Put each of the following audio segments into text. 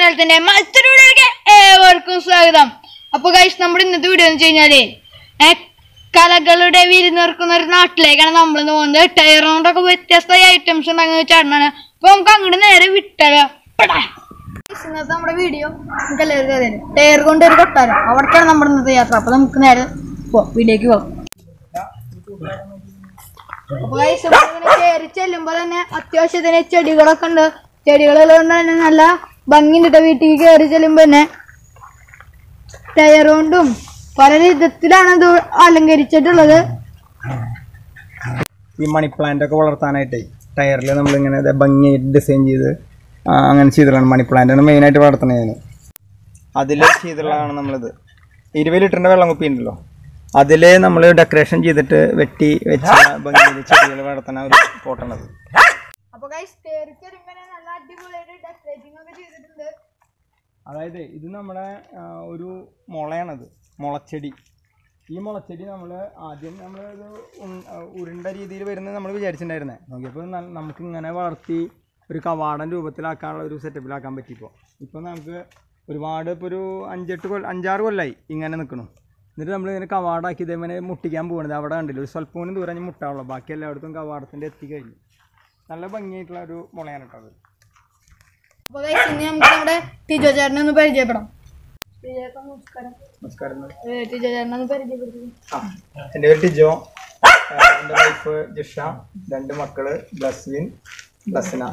മലയാളത്തിന്റെ മറ്റൊരു വീഡിയോയിലേക്ക് ഏവർക്കും സ്വാഗതം അപ്പൊ ഗൈസ് നമ്മുടെ ഇന്നത്തെ വീഡിയോ എന്ന് വെച്ച് കഴിഞ്ഞാല് ഏ, കലകളുടെ വിരുന്നിറക്കുന്ന ഒരു നാട്ടിലേക്കാണ് നമ്മൾ ഇന്ന് പോകുന്നത് ടയർ കൊണ്ടൊക്കെ വ്യത്യസ്തമായ ഐറ്റംസ് ഉണ്ടാകുന്ന ചേട്ടനാണ് അപ്പൊ നമുക്ക് അങ്ങോട്ട് നേരെ വിട്ടല്ലോ ഇന്നത്തെ നമ്മുടെ വീഡിയോ നമുക്ക് എല്ലാവർക്കും അറിയാം ടയർ കൊണ്ട് ഒരു കൊട്ടാരം അവിടേക്കാണ് നമ്മുടെ ഇന്നത്തെ യാത്ര അപ്പൊ നമുക്ക് നേരെ പോ വീഡിയോക്ക് പോകാം അപ്പൊ guys, നമ്മളിങ്ങനെ കേറി ചെല്ലുമ്പോ തന്നെ അത്യാവശ്യത്തിന് ചെടികളൊക്കെ ഉണ്ട് ചെടികളെല്ലാം കൊണ്ട് തന്നെ നല്ല ഭംഗിയുണ്ട് വീട്ടിൽ കയറി ചെല്ലുമ്പോ തന്നെ ടയർ കൊണ്ടും പല വിധത്തിലാണ് ഇത് അലങ്കരിച്ചിട്ടുള്ളത് ഈ മണി പ്ലാന്റ് ഒക്കെ വളർത്താനായിട്ടേ ടയറിൽ നമ്മളിങ്ങനെ ഇത് ഭംഗിയായിട്ട് ഡിസൈൻ ചെയ്ത് ആ, അങ്ങനെ ചെയ്തിട്ടുള്ളതാണ് മണി പ്ലാന്റ് ആണ് മെയിനായിട്ട് വളർത്തുന്നത് ഞാൻ അതിൽ ചെയ്തിട്ടുള്ളതാണ് നമ്മളിത് ഇരുപത് ലിറ്ററിൻ്റെ വെള്ളം കുപ്പി ഉണ്ടല്ലോ അതിൽ നമ്മൾ ഡെക്കറേഷൻ ചെയ്തിട്ട് വെട്ടി വെച്ച ഭംഗിയിൽ ചെടികൾ വളർത്തുന്ന ഒരു പോട്ടാണത് അപ്പൊ ഗൈസ് കയറി ചെല്ലുമ്പോ നല്ല അടിപൊളിയായിട്ട് ഡെക്കറേറ്റിംഗ് ഒക്കെ ചെയ്തിട്ടുണ്ട് അതായത് ഇത് നമ്മുടെ ആ, ഒരു മുളയാണത് മുളച്ചെടി ഈ മുളച്ചെടി നമ്മൾ ആദ്യം നമ്മൾ ഇത് ഉൺ- ആ, ഉരുണ്ട രീതിയിൽ വരുന്നത് നമ്മൾ വിചാരിച്ചിട്ടുണ്ടായിരുന്നത് നോക്കിയപ്പോൾ ന- നമുക്ക് ഇങ്ങനെ വളർത്തി ഒരു കവാടൻ രൂപത്തിലാക്കാനുള്ള ഒരു സെറ്റപ്പിലാക്കാൻ പറ്റിയപ്പോൾ ഇപ്പോൾ നമുക്ക് ഒരുപാട് ഇപ്പോൾ ഒരു അഞ്ചെട്ട് കൊല്ലം അഞ്ചാറ് കൊല്ലമായി ഇങ്ങനെ നിൽക്കണം എന്നിട്ട് നമ്മൾ ഇങ്ങനെ കവാടാക്കി ഇതേപോലെ മുട്ടിക്കാൻ പോകുന്നത് അവിടെ കണ്ടില്ല ഒരു സ്വല്പം ദൂരം ഞാൻ മുട്ടാവുള്ളൂ ബാക്കി എല്ലായിടത്തും കവാടത്തിൻ്റെ എത്തിക്കഴിഞ്ഞു നല്ല ഭംഗിയായിട്ടുള്ള ഒരു മുളയാണ് കേട്ടോ അത് അപ്പൊ ഗൈസ് ഇനി നമുക്ക് നമ്മുടെ ടീച്ചർ ചേട്ടനെ ഒന്ന് പരിചയപ്പെടാം ടീച്ചർ ചേട്ടൻ നമസ്കാരം നമസ്കാരം ഏ, ടീച്ചർ ചേട്ടനെ ഒന്ന് പരിചയപ്പെടുത്തി ആ, എൻ്റെ പേര് ടിജോ ആ, എൻ്റെ വൈഫ് ജിഷ രണ്ട് മക്കള് ബ്ലസ്വിൻ ബ്ലസ്ന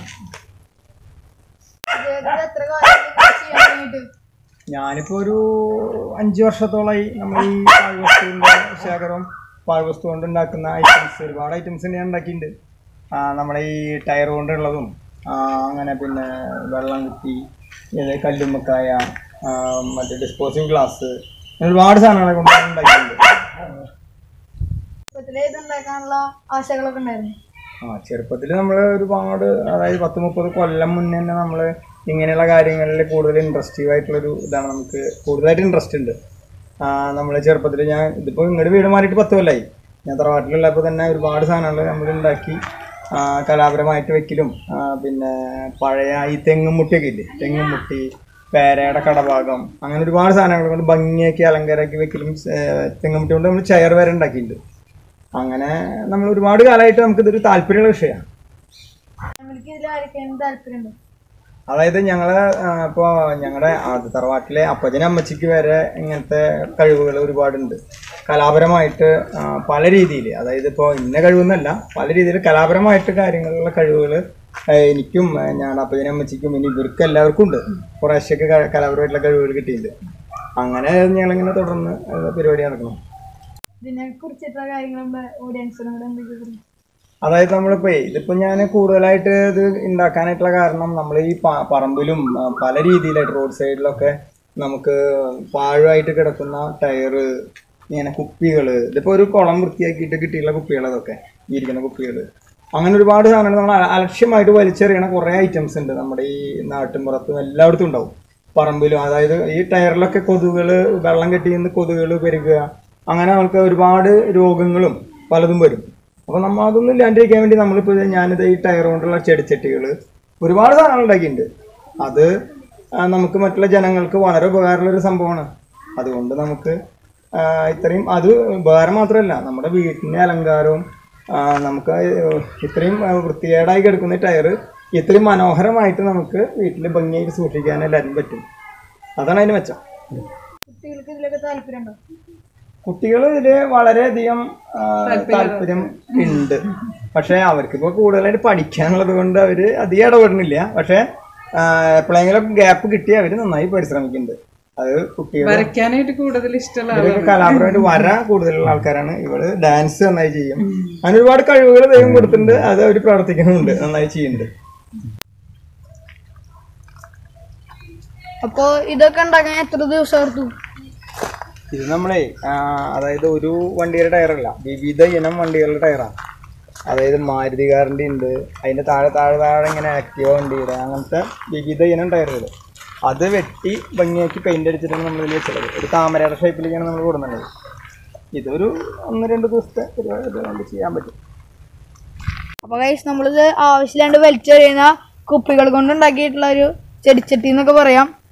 ടീച്ചർ എത്ര കാലം ചെയ്യാൻ തുടങ്ങിയിട്ട് ഞാനിപ്പോൾ ഒരു അഞ്ച് വർഷത്തോളമായി നമ്മൾ ഈ പാഴ്വസ്തുവിൻ്റെ ശേഖരവും പാഴ്വസ്തു കൊണ്ട് ഉണ്ടാക്കുന്ന ഐറ്റംസ് ഒരുപാട് ഐറ്റംസ് ഞാൻ ഉണ്ടാക്കിയിട്ടുണ്ട് ആ, നമ്മുടെ ഈ ടയർ കൊണ്ടുള്ളതും ആ, അങ്ങനെ പിന്നെ വെള്ളം കുത്തി ഇത് കല്ലുമ്മക്കായ ആ, മറ്റേ ഡിസ്പോസിങ് ഗ്ലാസ് ഒരുപാട് സാധനങ്ങളെ കൊണ്ട് ഞാൻ ഉണ്ടാക്കിയിട്ടുണ്ട് ചെറുപ്പത്തിലേ ഇത് ഉണ്ടാക്കാനുള്ള ആശകളൊക്കെ ഉണ്ടായിരുന്നു ആ ചെറുപ്പത്തിൽ നമ്മൾ ഒരുപാട് അതായത് പത്ത് മുപ്പത് കൊല്ലം മുന്നേ തന്നെ നമ്മൾ ഇങ്ങനെയുള്ള കാര്യങ്ങളിൽ കൂടുതൽ ഇൻട്രസ്റ്റീവ് ആയിട്ടുള്ളൊരു ഇതാണ് നമുക്ക് കൂടുതലായിട്ട് ഇൻട്രസ്റ്റ് ഉണ്ട് നമ്മൾ ചെറുപ്പത്തിൽ ഞാൻ ഇതിപ്പോൾ ഇങ്ങോട്ട് വീട് മാറിയിട്ട് പത്ത് കൊല്ലമായി ഞാൻ തറവാട്ടിലുള്ളപ്പോൾ തന്നെ ഒരുപാട് സാധനങ്ങൾ നമ്മൾ ഉണ്ടാക്കി ആ, കലാപരമായിട്ട് വെക്കലും ആ, പിന്നെ പഴയ ഈ തെങ്ങും മുട്ടിയൊക്കെ ഇല്ലേ തെങ്ങും മുട്ടി പേരയുടെ കടഭാഗം അങ്ങനെ ഒരുപാട് സാധനങ്ങൾ കൊണ്ട് ഭംഗിയാക്കി അലങ്കാരമാക്കി വെക്കലും ഏർ, തെങ്ങും മുട്ടി കൊണ്ട് നമ്മൾ ചെയർ വരെ ഉണ്ടാക്കിയിട്ടുണ്ട് അങ്ങനെ നമ്മൾ ഒരുപാട് കാലമായിട്ട് നമുക്ക് ഇതൊരു താല്പര്യമുള്ള വിഷയമാണ് നമ്മൾക്ക് ഇതിൽ ആരൊക്കെയാണ് താല്പര്യമുണ്ട് അതായത് ഞങ്ങള് ഇപ്പോൾ ഞങ്ങളുടെ തറവാട്ടിലെ അപ്പച്ചനും അമ്മച്ചിക്ക് വരെ ഇങ്ങനത്തെ കഴിവുകൾ ഒരുപാടുണ്ട് കലാപരമായിട്ട് ആ, പല രീതിയിൽ അതായത് ഇപ്പോൾ ഇന്ന കഴിവെന്നല്ല പല രീതിയിൽ കലാപരമായിട്ട് കാര്യങ്ങളിലുള്ള കഴിവുകൾ എനിക്കും ആ, ഞങ്ങളുടെ അപ്പച്ചനും അമ്മച്ചിക്കും ഇനി ഇവർക്ക് എല്ലാവർക്കും ഉണ്ട് കുറേശ്ശൊക്കെ ക- കലാപരമായിട്ടുള്ള കഴിവുകൾ കിട്ടിയിട്ടുണ്ട് അങ്ങനെ ഞങ്ങളിങ്ങനെ തുടർന്ന് ആ, പരിപാടി നടക്കണം ഇതിനെ കുറിച്ചിട്ടുള്ള കാര്യങ്ങളും ഓഡിയൻസിനും കൂടെ എന്തൊക്കെ പറയും അതായത് നമ്മളിപ്പോ ഇതിപ്പോ ഞാൻ കൂടുതലായിട്ട് ഇത് ഉണ്ടാക്കാനായിട്ടുള്ള കാരണം നമ്മൾ ഈ പ- പറമ്പിലും ആ, പല രീതിയിലായിട്ട് റോഡ് സൈഡിലൊക്കെ നമുക്ക് പാഴായിട്ട് കിടക്കുന്ന ടയറ് ഇങ്ങനെ കുപ്പികൾ ഇതിപ്പോ ഒരു കുളം വൃത്തിയാക്കിയിട്ട് കിട്ടിയുള്ള കുപ്പികൾ അതൊക്കെ ഈ ഇരിക്കുന്ന കുപ്പികൾ അങ്ങനെ ഒരുപാട് സാധനങ്ങൾ നമ്മൾ അ- അലക്ഷ്യമായിട്ട് വലിച്ചെറിയണ കുറേ ഐറ്റംസ് ഉണ്ട് നമ്മുടെ ഈ നാട്ടിൻപുറത്തും എല്ലായിടത്തും ഉണ്ടാവും പറമ്പിലും അതായത് ഈ ടയറിലൊക്കെ കൊതുകുകൾ വെള്ളം കെട്ടി നിന്ന് കൊതുകുകൾ പെരുകുക അങ്ങനെ നമുക്ക് ഒരുപാട് രോഗങ്ങളും പലതും വരും അപ്പോൾ നമ്മൾ അതൊന്നും ഇല്ലാണ്ടിരിക്കാൻ വേണ്ടി നമ്മളിപ്പോൾ ഇത് ഞാനിത് ഈ ടയർ കൊണ്ടുള്ള ചെടിച്ചട്ടികൾ ഒരുപാട് സാധനങ്ങൾ ഉണ്ടാക്കിയിട്ടുണ്ട് അത് ആ, നമുക്ക് മറ്റുള്ള ജനങ്ങൾക്ക് വളരെ ഉപകാരമുള്ള ഒരു സംഭവമാണ് അതുകൊണ്ട് നമുക്ക് ആ, ഇത്രയും അത് ഉപകാരം മാത്രമല്ല നമ്മുടെ വീട്ടിൻ്റെ അലങ്കാരവും ആ, നമുക്ക് ഇത്രയും ആ, വൃത്തികേടായി കിടക്കുന്ന ടയർ ഇത്രയും മനോഹരമായിട്ട് നമുക്ക് വീട്ടിൽ ഭംഗിയായിട്ട് സൂക്ഷിക്കാൻ എല്ലാവരും പറ്റും അതാണ് അതിന് മെച്ചം കുട്ടികൾക്ക് ഇതിലൊക്കെ താല്പര്യമുണ്ടോ കുട്ടികൾ ഇതില് വളരെയധികം ആ, താല്പര്യം ഉണ്ട് പക്ഷെ അവർക്കിപ്പോ കൂടുതലായിട്ട് പഠിക്കാനുള്ളത് കൊണ്ട് അവര് അധികം ഇടപെടുന്നില്ല പക്ഷെ എപ്പോഴെങ്കിലും ഗ്യാപ്പ് കിട്ടി അവര് നന്നായി പരിശ്രമിക്കുന്നുണ്ട് അത് കുട്ടികൾ വരയ്ക്കാനായിട്ട് കൂടുതൽ ഇഷ്ടമുള്ള ഇവരൊക്കെ കലാപരമായിട്ട് വരാൻ കൂടുതലുള്ള ആൾക്കാരാണ് ഇവള് ഡാൻസ് നന്നായി ചെയ്യും അങ്ങനെ ഒരുപാട് കഴിവുകൾ ദൈവം കൊടുത്തിട്ടുണ്ട് അത് അവർ പ്രവർത്തിക്കുന്നുണ്ട് നന്നായി ചെയ്യുന്നുണ്ട് അപ്പോ ഇതൊക്കെ ഉണ്ടാക്കാൻ എത്ര ദിവസം എടുത്തു ഇത് നമ്മളെ ആ, അതായത് ഒരു വണ്ടിയുടെ ടയറല്ല വിവിധ ഇനം വണ്ടികളുടെ ടയറാണ് അതായത് മാരുതി കാറിൻ്റെ ഉണ്ട് അതിൻ്റെ താഴെ താഴെ താഴെ ഇങ്ങനെ ആക്റ്റീവ വണ്ടിയുടെ അങ്ങനത്തെ വിവിധ ഇനം ടയറുകൾ അത് വെട്ടി ഭംഗിയാക്കി പെയിൻ്റ് അടിച്ചിട്ടാണ് നമ്മൾ ഇതിൽ വെച്ചത് ഒരു താമരയുടെ ഷേപ്പിലേക്കാണ് നമ്മൾ കൊടുക്കുന്നത് ഇതൊരു ഒന്ന് രണ്ട് ദിവസത്തെ പരിപാടി കൊണ്ട് ചെയ്യാൻ പറ്റും അപ്പൊ ഗൈസ് നമ്മളിത് ആവശ്യമില്ലാണ്ട് വലിച്ചെറിയുന്ന കുപ്പികൾ കൊണ്ട് ഉണ്ടാക്കിയിട്ടുള്ള ഒരു ചെടിച്ചട്ടി എന്നൊക്കെ പറയാം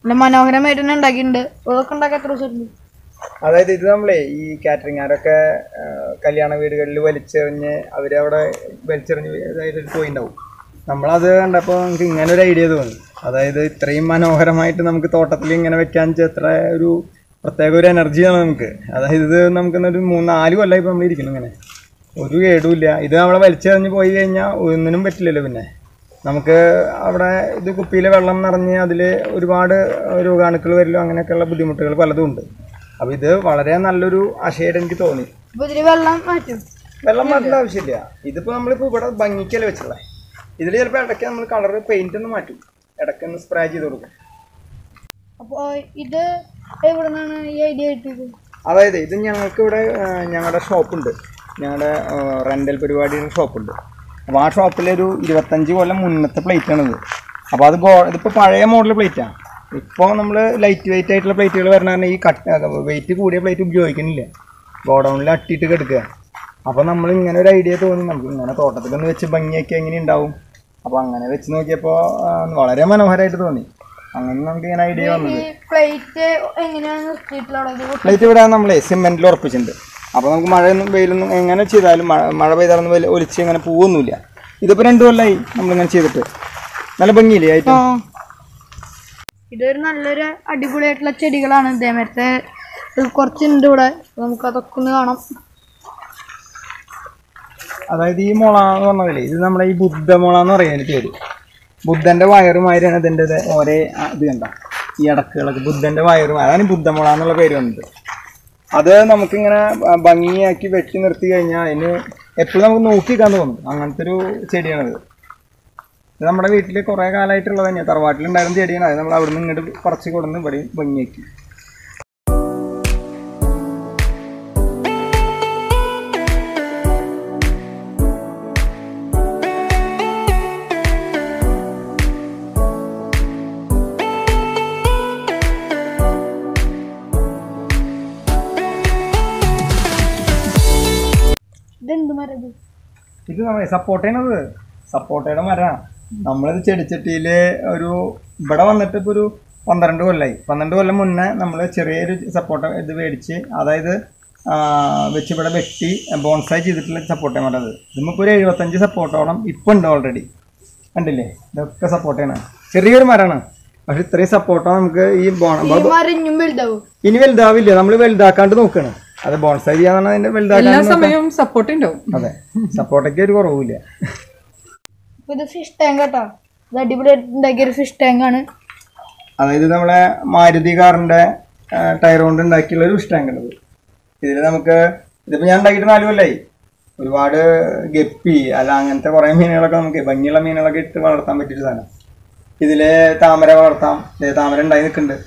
നല്ല മനോഹരമായിട്ട് തന്നെ ഉണ്ടാക്കിയിട്ടുണ്ട് ഇതൊക്കെ ഉണ്ടാക്കാൻ എത്ര ദിവസം എടുക്കും? അതായത് ഇത് നമ്മളെ ഈ കാറ്ററിംഗുകാരൊക്കെ കല്യാണ വീടുകളിൽ വലിച്ചെറിഞ്ഞ് അവരവിടെ വലിച്ചെറിഞ്ഞ് അതായത് പോയിണ്ടാവും നമ്മളത് കണ്ടപ്പോൾ നമുക്ക് ഇങ്ങനെ ഒരു ഐഡിയ തോന്നി അതായത് ഇത്രയും മനോഹരമായിട്ട് നമുക്ക് തോട്ടത്തിൽ ഇങ്ങനെ വെക്കാൻ വെച്ചാൽ എത്ര ഒരു പ്രത്യേക ഒരു എനർജിയാണ് നമുക്ക് അതായത് ഇത് നമുക്ക് ഒരു മൂന്ന് നാല് കൊല്ലമായി ഇപ്പോൾ നമ്മൾ ഇരിക്കണം ഇങ്ങനെ ഒരു കേടുമില്ല ഇത് നമ്മളെ വലിച്ചെറിഞ്ഞ് പോയി കഴിഞ്ഞാൽ ഒന്നിനും പറ്റില്ലല്ലോ പിന്നെ നമുക്ക് അവിടെ ഇത് കുപ്പിയിലെ വെള്ളം നിറഞ്ഞ് അതിൽ ഒരുപാട് രോഗാണുക്കൾ വരില്ലോ അങ്ങനെയൊക്കെയുള്ള ബുദ്ധിമുട്ടുകൾ പലതും ഉണ്ട് അപ്പോൾ ഇത് വളരെ നല്ലൊരു ആശയമായിട്ട് എനിക്ക് തോന്നി അപ്പൊ ഇതില് വെള്ളം മാറ്റും വെള്ളം മാറ്റേണ്ട ആവശ്യമില്ല ഇതിപ്പോൾ നമ്മളിപ്പോൾ ഇവിടെ ഭംഗിക്കല്ലേ വെച്ചുള്ളത് ഇതിൽ ചിലപ്പോൾ ഇടയ്ക്ക് നമ്മൾ കളർ പെയിന്റ് ഒന്ന് മാറ്റും ഇടയ്ക്ക് ഒന്ന് സ്പ്രേ ചെയ്ത് കൊടുക്കും അപ്പൊ ഇത് എവിടെ നിന്നാണ് ഈ ഐഡിയ കിട്ടിയത് അതായത് ഇത് ഞങ്ങൾക്ക് ഇവിടെ ഞങ്ങളുടെ ഷോപ്പുണ്ട് ഞങ്ങളുടെ റെൻ്റൽ പരിപാടിയുടെ ഷോപ്പുണ്ട് അപ്പോൾ ആ ഷോപ്പിലൊരു ഇരുപത്തഞ്ച് കൊല്ലം മുന്നത്തെ പ്ലേറ്റാണിത് അപ്പോൾ അത് ഗോ ഇതിപ്പോൾ പഴയ മോഡൽ പ്ലേറ്റാണ് ഇപ്പോൾ നമ്മൾ ലൈറ്റ് വെയിറ്റ് ആയിട്ടുള്ള പ്ലേറ്റുകൾ വരണ കാരണം ഈ കട്ട് വെയിറ്റ് കൂടിയ പ്ലേറ്റ് ഉപയോഗിക്കുന്നില്ല ഗോഡൗണിൽ അട്ടിയിട്ട് കിടക്കുക അപ്പോൾ നമ്മൾ ഇങ്ങനെ ഒരു ഐഡിയ തോന്നി നമുക്ക് ഇങ്ങനെ തോട്ടത്തിലൊന്ന് വെച്ച് ഭംഗിയൊക്കെ എങ്ങനെ ഉണ്ടാവും അപ്പോൾ അങ്ങനെ വെച്ച് നോക്കിയപ്പോൾ വളരെ മനോഹരമായിട്ട് തോന്നി അങ്ങനെ നമുക്ക് ഇങ്ങനെ ഐഡിയ വന്നത് ഈ പ്ലേറ്റ് എങ്ങനെയാണ് നിർത്തിയിട്ടുള്ളത് പ്ലേറ്റ് ഇവിടെ നമ്മളെ സിമെന്റിൽ ഉറപ്പിച്ചിട്ടുണ്ട് അപ്പോൾ നമുക്ക് മഴയൊന്നും വെയിലൊന്നും എങ്ങനെ ചെയ്താലും മഴ മഴ പെയ്താലൊന്നും വലിയ ഒലിച്ച് ഇങ്ങനെ പോവൊന്നുമില്ല ഇതിപ്പോൾ രണ്ടു കൊല്ലമായി നമ്മളിങ്ങനെ ചെയ്തിട്ട് നല്ല ഭംഗിയില്ലേ ആയിട്ട് ഇതൊരു നല്ലൊരു അടിപൊളിയായിട്ടുള്ള ചെടികളാണ് ഇതേമരത്തെ കുറച്ചുണ്ട് ഇവിടെ അപ്പൊ നമുക്ക് അതൊക്കെ ഒന്ന് കാണാം അതായത് ഈ മുള എന്ന് പറഞ്ഞതില്ലേ ഇത് നമ്മുടെ ഈ ബുദ്ധമുള എന്ന് പറയുന്ന പേര് ബുദ്ധന്റെ വയറുമാതിരിയാണ് ഇതിൻ്റെ ഇത് ഒരേ ആ, ഇത് കണ്ട ഈ അടക്കുകളൊക്കെ ബുദ്ധന്റെ വയറും അതാണ് ഈ ബുദ്ധമുള എന്നുള്ള പേര് വന്നത് അത് നമുക്കിങ്ങനെ ഭ- ഭംഗിയാക്കി വെട്ടി നിർത്തി കഴിഞ്ഞാൽ അതിന് എപ്പോഴും നമുക്ക് നോക്കിക്കാൻ തോന്നും അങ്ങനത്തെ ഒരു ചെടിയാണിത് ഇത് നമ്മുടെ വീട്ടിൽ കുറേ കാലമായിട്ടുള്ളത് തന്നെയാണ് തറവാട്ടിലുണ്ടായിരുന്ന ചെടിയാണ് അത് നമ്മൾ അവിടെ നിന്ന് ഇങ്ങോട്ട് പറിച്ച് കൊടുന്ന് ഇവിടെ ഭംഗിയാക്കി ഇതെന്ത് മരം ഇത്? ഇത് സപ്പോർട്ടേണത് സപ്പോർട്ടയുടെ മരമാണ് നമ്മളിത് ചെടിച്ചട്ടിയിൽ ഒരു ഇവിടെ വന്നിട്ട് ഇപ്പോൾ ഒരു പന്ത്രണ്ട് കൊല്ലമായി പന്ത്രണ്ട് കൊല്ലം മുന്നേ നമ്മൾ ചെറിയൊരു സപ്പോർട്ട ഇത് മേടിച്ച് അതായത് ആ, വെച്ച് ഇവിടെ വെട്ടി ബോൺസായി ചെയ്തിട്ടുള്ള സപ്പോർട്ടേ മരം അത് ഇതിപ്പോൾ ഒരു എഴുപത്തഞ്ച് സപ്പോർട്ടോളം ഇപ്പം ഉണ്ട് ഓൾറെഡി കണ്ടില്ലേ ഇതൊക്കെ സപ്പോർട്ടേണ് ചെറിയൊരു മരമാണ് പക്ഷെ ഇത്രയും സപ്പോർട്ടോ നമുക്ക് ഈ ബോൺ ഈ മരം ഇനിയും വലുതാവും ഇനി വലുതാവില്ല നമ്മൾ വലുതാക്കാണ്ട് നോക്കണം അത് ബോൺസായി ചെയ്യാന്നാണ് അതിന്റെ എല്ലാ വലുതാക്കാൻ സമയവും സപ്പോർട്ട് ഉണ്ടാവും അതെ സപ്പോർട്ടൊക്കെ ഒരു കുറവില്ല അപ്പൊ ഇത് ഫിഷ് ടാങ്ക് കേട്ടോ ഇത് അടിപൊളിയായിട്ട് ഉണ്ടാക്കിയ ഒരു ഫിഷ് ടാങ്ക് ആണ് അതായത് നമ്മളെ മാരുതി കാറിന്റെ ആ, ടയർ കൊണ്ട് ഉണ്ടാക്കിയുള്ള ഒരു ഇഷ്ടമാണത് ഇതിൽ നമുക്ക് ഇതിപ്പോ ഞാൻ ഉണ്ടാക്കിയിട്ട് നാല് കൊല്ലായി ഒരുപാട് ഗപ്പി അല്ല അങ്ങനത്തെ കുറെ മീനുകളൊക്കെ നമുക്ക് ഭംഗിയുള്ള മീനുകളൊക്കെ ഇട്ട് വളർത്താൻ പറ്റിയൊരു സാധനം ഇതില് താമര വളർത്താം ദേ താമര ഉണ്ടായി നിൽക്കുന്നുണ്ട്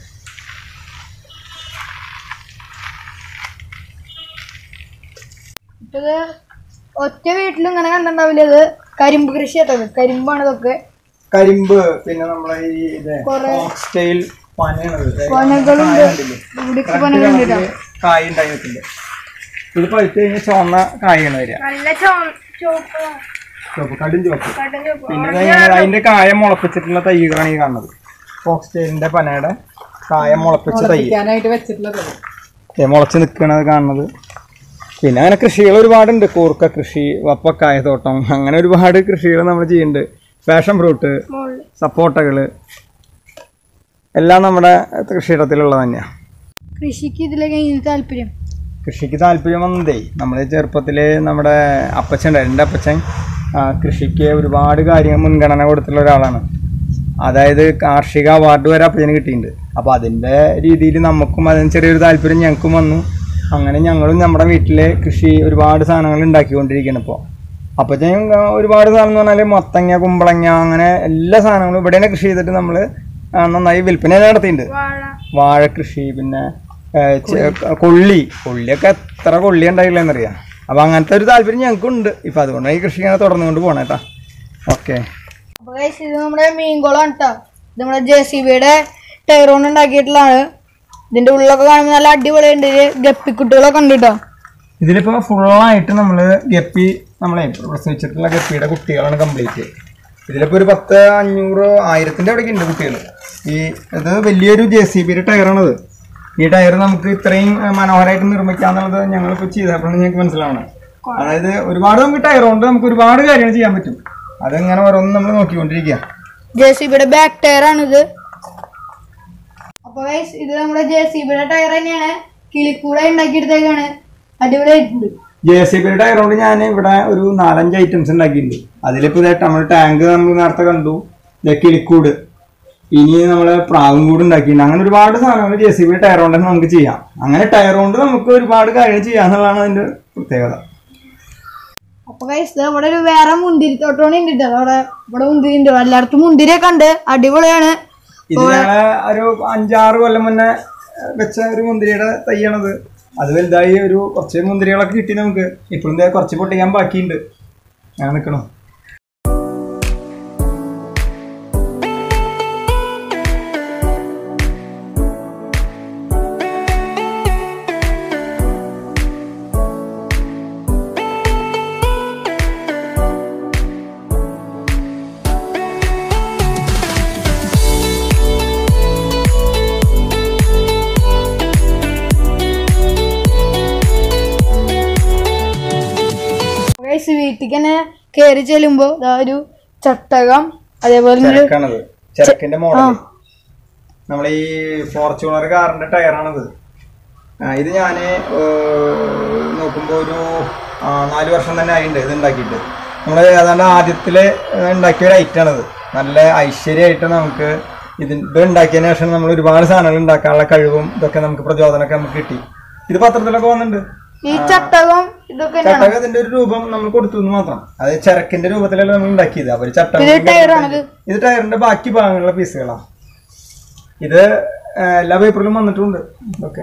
ഇപ്പൊ ഇത് ഒറ്റ വീട്ടിലും ഇങ്ങനെ കണ്ടിട്ടുണ്ടാവില്ല ഇത് കരിമ്പ് കൃഷി കേട്ടോ ഇത്. കരിമ്പാണ് ഇതൊക്കെ കരിമ്പ് പിന്നെ നമ്മളെ ഈ ഇത് കുറെ സ്റ്റൈൽ പനയാണത് ദേ പനകളുണ്ട് കായ കണ്ടില്ലേ? ഇവിടേക്ക് പനകളുണ്ട് കേട്ടോ കായ ഉണ്ടായി നിൽക്കുന്നുണ്ട് ഇത് പഴുത്ത് കഴിഞ്ഞാൽ ചുവന്ന കായാണ് വരിക നല്ല ചുവപ്പ് ചുവപ്പ് കടും ചുവപ്പ് കട്ടൻ ചുവപ്പ് പിന്നെ ഇത് ഇങ്ങനെ അതിന്റെ കായം മുളപ്പിച്ചിട്ടുള്ള തൈകളാണ് ഈ കാണുന്നത് ഫോക്സ്റ്റൈലിന്റെ പനയുടെ കായം മുളപ്പിച്ച തൈ ാനായിട്ട് വെച്ചിട്ടുള്ളത് ദേ മുളച്ച് നിൽക്കണത് കാണുന്നത് പിന്നെ അങ്ങനെ കൃഷികൾ ഒരുപാടുണ്ട് കൂർക്ക കൃഷി വപ്പക്കായ തോട്ടം അങ്ങനെ ഒരുപാട് കൃഷികൾ നമ്മൾ ചെയ്യുന്നുണ്ട് പാഷൻ ഫ്രൂട്ട് മുകളിൽ സപ്പോട്ടകൾ എല്ലാം നമ്മുടെ കൃഷിയിടത്തിലുള്ളത് തന്നെയാണ് കൃഷിക്ക് ഇതിലേക്ക് എങ്ങനെ താല്പര്യം കൃഷിക്ക് താല്പര്യം വന്നതേ നമ്മൾ ചെറുപ്പത്തിൽ നമ്മുടെ അപ്പച്ചൻ ഉണ്ടായിരുന്നു എൻ്റെ അപ്പച്ചൻ ആ, കൃഷിക്ക് ഒരുപാട് കാര്യങ്ങൾ മുൻഗണന കൊടുത്തുള്ള ഒരാളാണ് അതായത് കാർഷിക അവാർഡ് വരെ അപ്പച്ചന് കിട്ടിയിട്ടുണ്ട് അപ്പോൾ അതിൻ്റെ രീതിയിൽ നമുക്കും അതിന് ചെറിയൊരു താല്പര്യം ഞങ്ങൾക്കും വന്നു അങ്ങനെ ഞങ്ങളും നമ്മുടെ വീട്ടിലെ കൃഷി ഒരുപാട് സാധനങ്ങൾ ഉണ്ടാക്കിക്കൊണ്ടിരിക്കുകയാണ് ഇപ്പോൾ അപ്പച്ചൻ ആ, ഒരുപാട് സാധനം എന്ന് പറഞ്ഞാൽ മത്തങ്ങ കുമ്പളങ്ങ അങ്ങനെ എല്ലാ സാധനങ്ങളും ഇവിടെ തന്നെ കൃഷി ചെയ്തിട്ട് നമ്മൾ നന്നായി വിൽപ്പന നടത്തിയിട്ടുണ്ട് വാഴ വാഴ കൃഷി പിന്നെ ഏ, ചെ- കൊള്ളി കൊള്ളിയൊക്കെ എത്ര കൊള്ളി ഉണ്ടായില്ലെന്നറിയാം അപ്പോൾ അങ്ങനത്തെ ഒരു താല്പര്യം ഞങ്ങൾക്കുണ്ട് ഇപ്പം അതുകൊണ്ടാണ് ഈ കൃഷി ഇങ്ങനെ തുടർന്നുകൊണ്ട് പോകണം കേട്ടോ ഓക്കെ അപ്പൊ guys, ഇത് നമ്മുടെ മീൻകുളമാണ് കേട്ടോ ഇത് നമ്മുടെ ജെ സി ബിയുടെ ടയർ കൊണ്ട് ഉണ്ടാക്കിയിട്ടുള്ളതാണ് ഇതിന്റെ ഉള്ളിലൊക്കെ കാണുമ്പോൾ നല്ല അടിപൊളിയുണ്ട് ഇതില് ഗപ്പിക്കുട്ടികളൊക്കെ ഉണ്ട് കേട്ടോ ഇതിലിപ്പോൾ ഫുള്ളായിട്ട് നമ്മൾ ഗപ്പി നമ്മളെ പ്രസവിച്ചിട്ടുള്ള ഗപ്പിയുടെ കുട്ടികളാണ് കംപ്ലീറ്റ് ഇതിലിപ്പോൾ ഒരു പത്ത് അഞ്ഞൂറ് ആയിരത്തിൻ്റെ അവിടേക്ക് ഉണ്ട് കുട്ടികൾ ഈ ഇത് വലിയൊരു ജെ സി ബിയുടെ ടയറാണത് ഈ ടയർ നമുക്ക് ഇത്രയും ആ, മനോഹരമായിട്ട് നിർമ്മിക്കാന്നുള്ളത് ഞങ്ങളിപ്പോൾ ചെയ്തപ്പോഴാണ് ഞങ്ങൾക്ക് മനസ്സിലാവണം അതായത് ഒരുപാട് നമുക്ക് ടയർ കൊണ്ട് നമുക്ക് ഒരുപാട് കാര്യങ്ങൾ ചെയ്യാൻ പറ്റും അതെങ്ങനെ ഓരോന്നും നമ്മൾ നോക്കിക്കൊണ്ടിരിക്കുക ജെ സി ബിയുടെ ബാക്ക് ടയർ ആണിത് അപ്പൊ guys, ഇത് നമ്മുടെ ജെ സി ബിയുടെ ടയർ തന്നെയാണ് കിളിക്കൂടെ ഉണ്ടാക്കിയെടുത്തേക്കാണ് അടിപൊളിയായിട്ടുണ്ട് ജെ സി ബിയുടെ ടയർ കൊണ്ട് ഞാൻ ഇവിടെ ഒരു നാലഞ്ച് ഐറ്റംസ് ഉണ്ടാക്കിയിട്ടുണ്ട് അതിലിപ്പോൾ ഇതായിട്ട് നമ്മൾ ടാങ്ക് നമ്മൾ നേരത്തെ കണ്ടു ദേ കിളിക്കൂട് ഇനി നമ്മൾ പ്രാവും കൂട് ഉണ്ടാക്കിയിട്ടുണ്ട് അങ്ങനെ ഒരുപാട് സാധനങ്ങൾ ജെ സി ബി ടയർ കൊണ്ട് തന്നെ നമുക്ക് ചെയ്യാം അങ്ങനെ ടയർ കൊണ്ട് നമുക്ക് ഒരുപാട് കാര്യങ്ങൾ ചെയ്യാന്നുള്ളതാണ് അതിന്റെ പ്രത്യേകത അപ്പൊ guys, ദേ ഇവിടെ ഒരു വേറെ മുന്തിരി തോട്ടമാണ് ഉണ്ട് ട്ടോ. അവിടെ ഇവിടെ മുന്തിരി ഉണ്ട് എല്ലായിടത്തും മുന്തിരിയൊക്കെ ഉണ്ട് അടിപൊളിയാണ് ഇത് ഞങ്ങള് ഒരു അഞ്ചാറ് കൊല്ലം മുന്നേ വെച്ച ഒരു മുന്തിരിയുടെ തയ്യാണത് അത് വലുതായി ഒരു കുറച്ച് മുന്തിരികളൊക്കെ കിട്ടി നമുക്ക് ഇപ്പോഴും ദേ കുറച്ച് പൊട്ടിക്കാൻ ബാക്കിയുണ്ട് ഞാൻ നിൽക്കണം ഗൈസ് വീട്ടിൽ തന്നെ കയറി ചെല്ലുമ്പോ ദാ ഒരു ചട്ടകം അതേപോലെ ഒരു ചെരക്കാണത് ചെരക്കിന്റെ മോഡൽ നമ്മൾ ഈ ഫോർച്യൂണർ കാറിന്റെ ടയറാണത് ആ, ഇത് ഞാൻ നോക്കുമ്പോൾ ഒരു ആ, നാല് വർഷം തന്നെ ആയിട്ടുണ്ട് ഇത് ഉണ്ടാക്കിയിട്ട് നമ്മൾ ഏതാണ്ട് ആദ്യത്തില് ഉണ്ടാക്കിയ ഒരു ഐറ്റാണിത് നല്ല ഐശ്വര്യമായിട്ട് നമുക്ക് ഇത് ഇത് ഉണ്ടാക്കിയതിന് ശേഷം നമ്മൾ ഒരുപാട് സാധനങ്ങൾ ഉണ്ടാക്കാനുള്ള കഴിവും ഇതൊക്കെ നമുക്ക് പ്രചോദനമൊക്കെ നമുക്ക് കിട്ടി ഇത് പത്രത്തിലൊക്കെ വന്നിട്ടുണ്ട് ഈ ചട്ടകം ഇതൊക്കെ ചട്ടക ഇതിന്റെ ഒരു രൂപം നമ്മൾ കൊടുത്തു എന്ന് മാത്രം അത് ചരക്കിന്റെ രൂപത്തിലല്ല നമ്മൾ ഉണ്ടാക്കിയത് അവർ ചട്ടകം ഇത് ടയറാണിത് ഇത് ടയറിന്റെ ബാക്കി ഭാഗങ്ങളിലെ പീസുകളാണ് ഇത് ആ, എല്ലാ പേപ്പറിലും വന്നിട്ടുണ്ട് ഇതൊക്കെ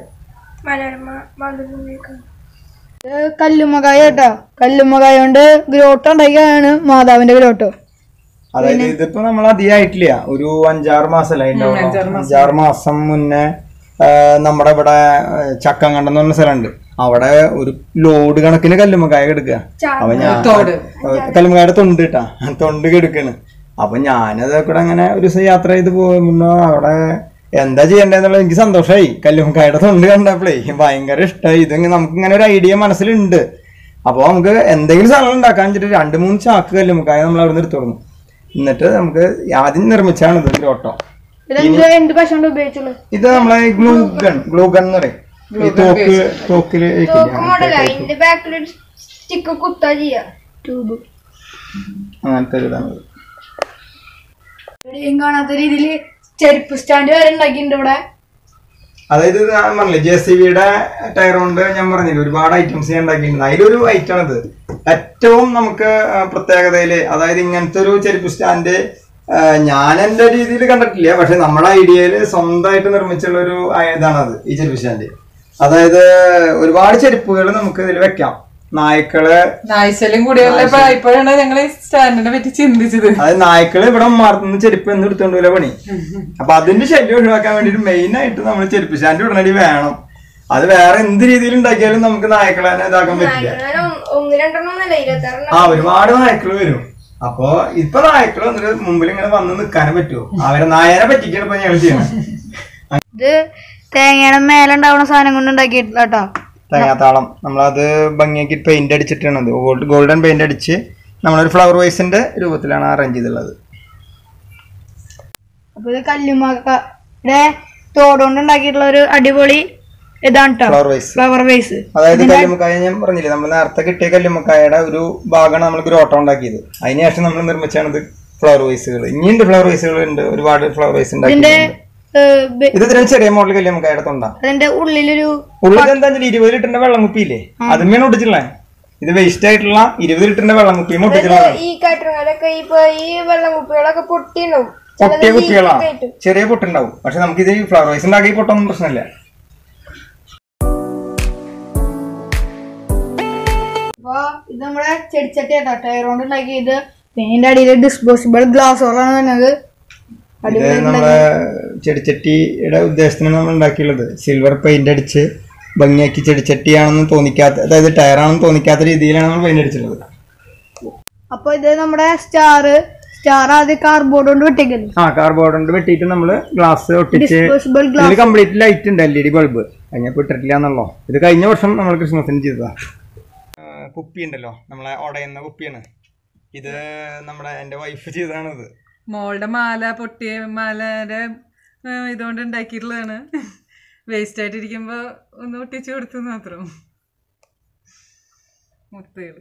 ഇത് കല്ലുമ്മക്കായ കേട്ടോ കല്ലുമ്മക്കായ കൊണ്ട് ഗ്രോട്ട് ഉണ്ടാക്കിയാണ് മാതാവിന്റെ ഗ്രോട്ടോ അതായത് ഇതിപ്പോ നമ്മൾ അധികമായിട്ടില്ല ഒരു അഞ്ചാറ് മാസമല്ല അഞ്ചാറ് മാസം മുന്നേ ആ, നമ്മുടെ ഇവിടെ ആ, ചക്കങ്കണ്ടം എന്ന് പറഞ്ഞ സ്ഥലമുണ്ട് അവിടെ ഒരു ലോഡ് കണക്കിന് കല്ലുമ്മക്കായ എടുക്കുക അപ്പൊ ഞാൻ കല്ലുമ്മക്കായുടെ തൊണ്ട് കിട്ടാ തൊണ്ട് കെടുക്കാണ് അപ്പൊ ഞാനത് കൂടെ അങ്ങനെ ഒരു ദിവസം യാത്ര ചെയ്ത് പോകുമ്പോ അവിടെ എന്താ ചെയ്യണ്ടെന്നുള്ളത് എനിക്ക് സന്തോഷമായി കല്ലുമ്മക്കായുടെ തൊണ്ട് കണ്ടപ്പോഴേ ഭയങ്കര ഇഷ്ടമായി ഇത് നമുക്ക് ഇങ്ങനെ ഒരു ഐഡിയ മനസ്സിലുണ്ട് അപ്പോൾ നമുക്ക് എന്തെങ്കിലും സാധനം ഉണ്ടാക്കാൻ വെച്ചിട്ട് രണ്ട് മൂന്ന് ചാക്ക് കല്ലുമ്മക്കായ നമ്മൾ അവിടെ നിന്ന് എടുത്തു തുടങ്ങും എന്നിട്ട് നമുക്ക് ആദ്യം നിർമ്മിച്ചാണ് ഇതിന്റെ ഓട്ടോ ഇതെന്ത് എന്ത് പശ കൊണ്ട് ഉപയോഗിച്ചുള്ളൂ ഇത് നമ്മളെ ഗ്ലൂ ഗൺ ഗ്ലൂ ഗൺ എന്ന് പറയും ഈ തോക്ക് തോക്കില് വെക്കില്ലേ? അതിന്റെ ബാക്കിൽ സ്റ്റിക്ക് കുത്താ ചെയ്യാ ട്യൂബ് അങ്ങനത്തെ ഒരു ഇതാണ് ഇത്. എവിടെയും കാണാത്ത രീതിയിൽ ചെരുപ്പ് സ്റ്റാൻഡ് വരെ ഉണ്ടാക്കിയിട്ടുണ്ട് ഇവിടെ അതായത് ഇത് ഞാൻ പറഞ്ഞില്ലേ ജെ സി ബിയുടെ ടയർ കൊണ്ട് ഞാൻ പറഞ്ഞില്ലേ ഒരുപാട് ഐറ്റംസ് ഞാൻ ഉണ്ടാക്കിയിട്ടുണ്ട് അതിലൊരു ഐറ്റം ആണിത് ഏറ്റവും നമുക്ക് ആ, പ്രത്യേകതയില് അതായത് ഇങ്ങനത്തെ ഒരു ചെരുപ്പ് സ്റ്റാൻഡ് ആ, ഞാൻ എന്റെ രീതിയിൽ കണ്ടിട്ടില്ല പക്ഷെ നമ്മുടെ ഐഡിയയില് സ്വന്തമായിട്ട് നിർമ്മിച്ചുള്ള ഒരു ഇതാണത് ഈ ചെരുപ്പ് സ്റ്റാൻഡ് അതായത് ഒരുപാട് ചെരുപ്പുകൾ നമുക്ക് ഇതിൽ വെക്കാം നായ്ക്കള് നായ്ശല്യം കൂടിയല്ല ഇപ്പൊ ഇപ്പോഴാണ് ഞങ്ങൾ ഈ സ്റ്റാൻഡിനെ പറ്റി ചിന്തിച്ചത് അതായത് നായ്ക്കള് ഇവിടെ മാർത്തുന്ന ചെരുപ്പ് എന്ന് എടുത്തോണ്ട് വല്ല പണി അപ്പൊ അതിന്റെ ശല്യം ഒഴിവാക്കാൻ വേണ്ടിട്ട് മെയിൻ ആയിട്ട് നമ്മൾ ചെരുപ്പ് സ്റ്റാൻഡ് ഉടനടി വേണം അത് വേറെ എന്ത് രീതിയിൽ ഉണ്ടാക്കിയാലും നമുക്ക് നായ്ക്കളെ തന്നെ ഇതാക്കാൻ പറ്റില്ല ഒന്ന് രണ്ടെണ്ണം ഇരുപത്താറ് ആ ഒരുപാട് നായ്ക്കള് വരും അപ്പൊ ഇപ്പൊ നായ്ക്കള് വന്നിട്ട് മുമ്പിൽ ഇങ്ങനെ വന്ന് നിൽക്കാനും പറ്റുമോ അവരെ നായനെ പറ്റിക്കാണ് ഇപ്പൊ ഞങ്ങൾ ചെയ്യണം ഇത് തേങ്ങയുടെ മേലുണ്ടാവുന്ന സാധനം കൊണ്ട് ഉണ്ടാക്കിയിട്ടില്ല കേട്ടോ തേങ്ങാത്താളം നമ്മളത് ഭംഗിയാക്കി പെയിന്റ് അടിച്ചിട്ടാണ് അത് ഗോൾഡൻ പെയിന്റ് അടിച്ച് നമ്മളൊരു ഫ്ലവർ വൈസിന്റെ രൂപത്തിലാണ് അറേഞ്ച് ചെയ്തിട്ടുള്ളത് അപ്പൊ ഇത് കല്ലുമ്മയുടെ തോടുകൊണ്ട് ഉണ്ടാക്കിയിട്ടുള്ള ഒരു അടിപൊളി ഇതാണ് കേട്ടോ ഫ്ലവർ വൈസ് ഫ്ലവർ വേസ് അതായത് കല്ലുമ്മക്കായ ഞാൻ പറഞ്ഞില്ലേ നമ്മൾ നേരത്തെ കിട്ടിയ കല്ലുമ്മക്കായയുടെ ഒരു ഭാഗമാണ് നമ്മൾ ഗ്രോട്ട ഉണ്ടാക്കിയത് അതിനുശേഷം നമ്മൾ നിർമ്മിച്ചാണ് ഇത് ഫ്ലവർ വൈസുകൾ ഇനിയുണ്ട് ഫ്ലവർ വൈസുകൾ ഉണ്ട് ഒരുപാട് ഫ്ലവർ വൈസ് ഇതിന്റെ ഉണ്ടാക്കിയിട്ടുണ്ട് ഏഹ്, ബെ- ഇത് ഇത്രയും ചെറിയ മോഡൽ കല്ലുമ്മക്കായുടെ തൊണ്ടാ അതിന്റെ ഉള്ളിലൊരു ഉള്ളിൽ എന്താ വെച്ചാൽ ഇരുപത് ലിറ്ററിന്റെ വെള്ളം കുപ്പിയില്ലേ അതുമ്മയാണ് ഒട്ടിച്ചുള്ളേ ഇത് വേസ്റ്റ് ആയിട്ടുള്ള ഇരുപത് ലിറ്ററിന്റെ വെള്ളം കുപ്പിയും ഒട്ടിച്ചുള്ളതാണ് ഈ കാറ്ററിംഗിലൊക്കെ ഇപ്പൊ ഈ വെള്ളം കുപ്പികളൊക്കെ പൊട്ടിയുണ്ടാവും പൊട്ടിയ കുപ്പികളാ ചെറിയ പൊട്ടുണ്ടാവും പക്ഷെ നമുക്ക് ഇത് ഫ്ലവർ വൈസ് ഉണ്ടാക്കി പൊട്ടൊന്നും പ്രശ്നമില്ല അപ്പൊ ഇത് നമ്മുടെ ചെടിച്ചട്ടി കേട്ടോ ടയർ കൊണ്ട് ഉണ്ടാക്കിയത് പിന്നെ ഇതിന്റെ അടിയിൽ ഡിസ്പോസിബിൾ ഗ്ലാസ്സുകളാണ് വരുന്നത് ഇത് നമ്മളെ ചെടിച്ചട്ടിയുടെ ഉദ്ദേശത്തിനാണ് നമ്മൾ ഉണ്ടാക്കിയുള്ളത് സിൽവർ പെയിന്റ് അടിച്ച് ഭംഗിയാക്കി ചെടിച്ചട്ടിയാണെന്ന് തോന്നിക്കാത്ത അതായത് ടയറാണെന്ന് തോന്നിക്കാത്ത രീതിയിലാണ് നമ്മൾ പെയിന്റ് അടിച്ചിട്ടുള്ളത് അപ്പൊ ഇത് നമ്മുടെ സ്റ്റാർ സ്റ്റാർ ആദ്യം കാർബോർഡ് കൊണ്ട് വെട്ടിക്കല്ലേ ആ കാർബോർഡ് കൊണ്ട് വെട്ടിയിട്ട് നമ്മൾ ഗ്ലാസ് ഒട്ടിച്ച് ഡിസ്പോസിബിൾ ഗ്ലാസ് ഇതിൽ കംപ്ലീറ്റ് ലൈറ്റ് ഉണ്ട് എൽ ഇ ഡി ബൾബ് കഴിഞ്ഞപ്പോൾ ഇട്ടിട്ടില്ല എന്നുള്ളോ ഇത് കഴിഞ്ഞ വർഷം നമ്മൾ ക്രിസ്മസിന് ചെയ്തതാ കുപ്പി ഉണ്ടല്ലോ നമ്മളെ ഉടയുന്ന കുപ്പിയാണ് ഇത് നമ്മുടെ എൻ്റെ വൈഫ് ചെയ്തതാണിത് മോളുടെ മാല പൊട്ടിയ മാലയുടെ ആ, ഇതുകൊണ്ട് ഉണ്ടാക്കിയിട്ടുള്ളതാണ് വേസ്റ്റ് ആയിട്ടിരിക്കുമ്പോ ഒന്ന് ഒട്ടിച്ചു കൊടുത്തു മാത്രം മുത്തുകള്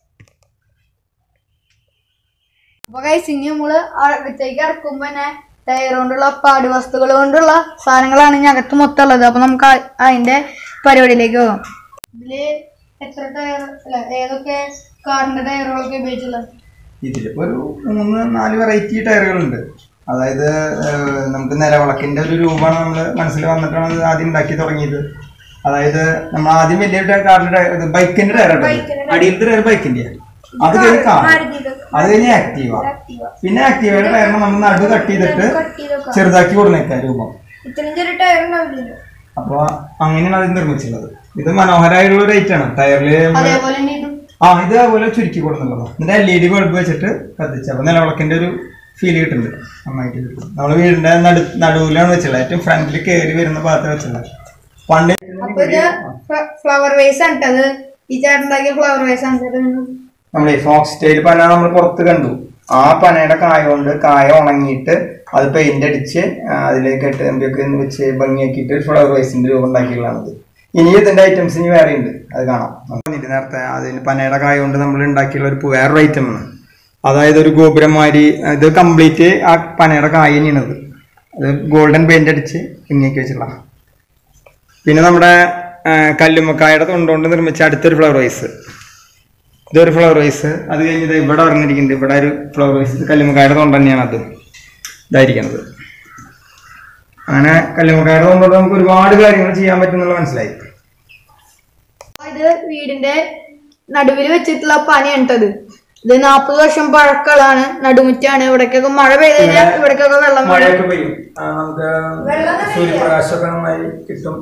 അപ്പൊ കൈസ് ഇനി നമ്മള് അകത്തേക്ക് ഇറക്കുമ്പോ തന്നെ ടയർ കൊണ്ടുള്ള പാട് വസ്തുക്കൾ കൊണ്ടുള്ള സാധനങ്ങളാണ് ഇനി അകത്ത് മൊത്തം ഉള്ളത് അപ്പൊ നമുക്ക് ആ- അതിന്റെ പരിപാടിയിലേക്ക് പോകാം ഇതില് എത്ര ടയർ അല്ല ഏതൊക്കെ കാറിന്റെ ടയറുകളൊക്കെ ഉപയോഗിച്ചുള്ളത് ഇതിലിപ്പോ ഒരു മൂന്ന് നാല് വെറൈറ്റി ടയറുകളുണ്ട് അതായത് ഏഹ്, നമുക്ക് നിലവിളക്കിന്റെ ഒരു രൂപമാണ് നമ്മൾ മനസ്സിൽ വന്നിട്ടാണ് ഇത് ആദ്യം ഉണ്ടാക്കി തുടങ്ങിയത് അതായത് നമ്മൾ ആദ്യം വലിയ ടയർ കാറിന്റെ ടയർ ബൈക്കിന്റെ ടയർ അടിയിലത്തെ ടയർ ബൈക്കിന്റെ അത് കഴിഞ്ഞ് കാർ അത് കഴിഞ്ഞ് ആക്റ്റീവ പിന്നെ ആക്റ്റീവയുടെ ടയർ നമ്മൾ നടു കട്ട് ചെയ്തിട്ട് ചെറുതാക്കി കൊടുന്നേക്കാം രൂപം ഇത്രയും ചെറിയ ടയർ ഉണ്ടാവില്ലല്ലോ അപ്പൊ അങ്ങനെയാണ് അത് നിർമ്മിച്ചിട്ടുള്ളത് ഇത് മനോഹരമായിട്ടുള്ള ഒരു ഐറ്റാണ് ടയറില് നമ്മള് അതേപോലെ തന്നെ ഇതും ആ ഇത് അതുപോലെ ചുരുക്കി കൊടുക്കുന്നുള്ളതാണ് എന്നിട്ട് എൽ ഇ ഡി ബൾബ് വെച്ചിട്ട് കത്തിച്ച് അപ്പൊ നിലവിളക്കിന്റെ ഒരു ഫീൽ കിട്ടുന്നുണ്ട് നന്നായിട്ട് കിട്ടും നമ്മള് വീടിന്റെ നടു നടുവിലാണ് വെച്ചുള്ളത് ഏറ്റവും ഫ്രണ്ടിൽ കയറി വരുന്ന ഭാഗത്ത് വെച്ചുള്ളത് പണ്ട് അപ്പൊ ഇത് ഫ്ലവർ വേസ് ആണ് ട്ടോ. അത് ഈ ചേട്ടനുണ്ടാക്കിയ ഫ്ലവർ വേസ് ആണ് ട്ടോ. നമ്മളെ ഫോക്സ് സ്റ്റൈൽ പന നമ്മൾ പുറത്ത് കണ്ടു ആ പനയുടെ കായ കൊണ്ട് കായ ഉണങ്ങിയിട്ട് അത് പെയിന്റ് അടിച്ച് ആ, അതിലേക്ക് ഇട്ട് എന്തൊക്കെ വെച്ച് ഭംഗിയാക്കിയിട്ട് ഫ്ലവർ വൈസിന്റെ രൂപം ഉണ്ടാക്കിയുള്ളതാണത് ഇനി ഇതിന്റെ ഐറ്റംസ് ഇനി വേറെ ഉണ്ട് അത് കാണാം നമുക്ക് പറഞ്ഞില്ലേ നേരത്തെ അതിന് പനയുടെ കായ കൊണ്ട് നമ്മൾ ഉണ്ടാക്കിയുള്ള ഒരു പു- വേറൊരു ഐറ്റം ആണ് അതായത് ഒരു ഗോപുരമാരി ഇത് കംപ്ലീറ്റ് ആ പനയുടെ കായ തന്നെയാണത് അത് ഗോൾഡൻ പെയിന്റ് അടിച്ച് ഭംഗിയാക്കി വെച്ചിട്ടുള്ള പിന്നെ നമ്മുടെ ആ, കല്ലുമ്മക്കായുടെ തൊണ്ടുകൊണ്ട് നിർമ്മിച്ച അടുത്തൊരു ഫ്ലവർ വൈസ് ഇതൊരു ഫ്ലവർ വൈസ് അത് കഴിഞ്ഞത് ഇവിടെ പറഞ്ഞിരിക്കുന്നുണ്ട് ഇവിടെ ഒരു ഫ്ലവർ വൈസ് ഇത് കല്ലുമ്മക്കായുടെ തൊണ്ട തന്നെയാണ് അത് ഇതായിരിക്കുന്നത് അങ്ങനെ കല്ലുമ്മക്കായുടെ തൊണ്ടോട് നമുക്ക് ഒരുപാട് കാര്യങ്ങൾ ചെയ്യാൻ പറ്റും എന്നുള്ള മനസ്സിലായി അപ്പൊ ഇത് വീടിന്റെ നടുവിൽ വെച്ചിട്ടുള്ള പനിയാണ് ട്ടോ ഇത് ഇത് നാപ്പത് വർഷം പഴക്കമുള്ളതാണ് നടുമുറ്റാണ് ഇവിടേക്കൊക്കെ മഴ പെയ്ത് കഴിഞ്ഞാൽ ഇവിടേക്കൊക്കെ വെള്ളം വീഴും മഴയൊക്കെ പെയ്യും ആ, നമുക്ക് സൂര്യപ്രകാശമൊക്കെ നന്നായി കിട്ടും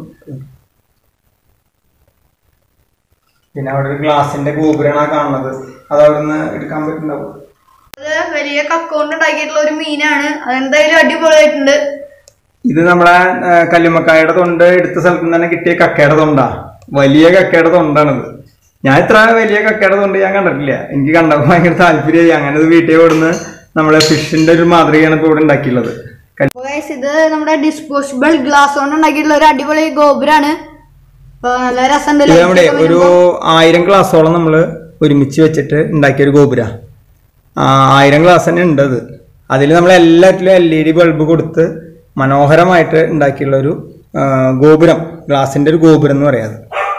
പിന്നെ അവിടെ ഒരു ഗ്ലാസിന്റെ ഗോപുരമാണ് ആ കാണുന്നത് അത് അവിടെ നിന്ന് എടുക്കാൻ പറ്റുന്നുണ്ടാവും ഇത് വലിയ കക്കോണ്ട് ഉണ്ടാക്കിയിട്ടുള്ള ഒരു മീനാണ് അതെന്തായാലും അടിപൊളിയായിട്ടുണ്ട് ഇത് നമ്മളെ ആ, കല്ലുമ്മക്കായുടെ തൊണ്ട് എടുത്ത സ്ഥലത്ത് നിന്ന് തന്നെ കിട്ടിയ കക്കയുടെ തൊണ്ടാ വലിയ കക്കയുടെ തൊണ്ടാണിത് ഞാൻ ഇത്ര വലിയ കക്കയുടെ തൊണ്ട് ഞാൻ കണ്ടിട്ടില്ല എനിക്ക് കണ്ടപ്പോൾ ഭയങ്കര താല്പര്യമായി അങ്ങനെ ഇത് വീട്ടിൽ കൊടുന്ന് നമ്മളെ ഫിഷിന്റെ ഒരു മാതൃകയാണ് ഇപ്പോൾ ഇവിടെ ഉണ്ടാക്കിയുള്ളത് കല്ല്- അപ്പൊ guys, ഇത് നമ്മുടെ ഡിസ്പോസിബിൾ ഗ്ലാസ് കൊണ്ട് ഉണ്ടാക്കിയിട്ടുള്ള ഒരു അടിപൊളി ഗോപുരാണ് അപ്പൊ നല്ല രസമുണ്ട് ഇത് light നമ്മുടെ ഒക്കെ ഒരു വരുമ്പോ. ആയിരം ഗ്ലാസോളം നമ്മൾ ഒരുമിച്ച് വെച്ചിട്ട് ഉണ്ടാക്കിയ ഒരു ഗോപുര ആയിരം ഗ്ലാസ് തന്നെ ഉണ്ട് അത് അതിൽ നമ്മൾ എല്ലാറ്റിലും എൽ ഇ ഡി ബൾബ് കൊടുത്ത് മനോഹരമായിട്ട് ഉണ്ടാക്കിയുള്ള ഒരു ആ, ഗോപുരം ഗ്ലാസിന്റെ ഒരു ഗോപുരം എന്ന് പറയാം അത്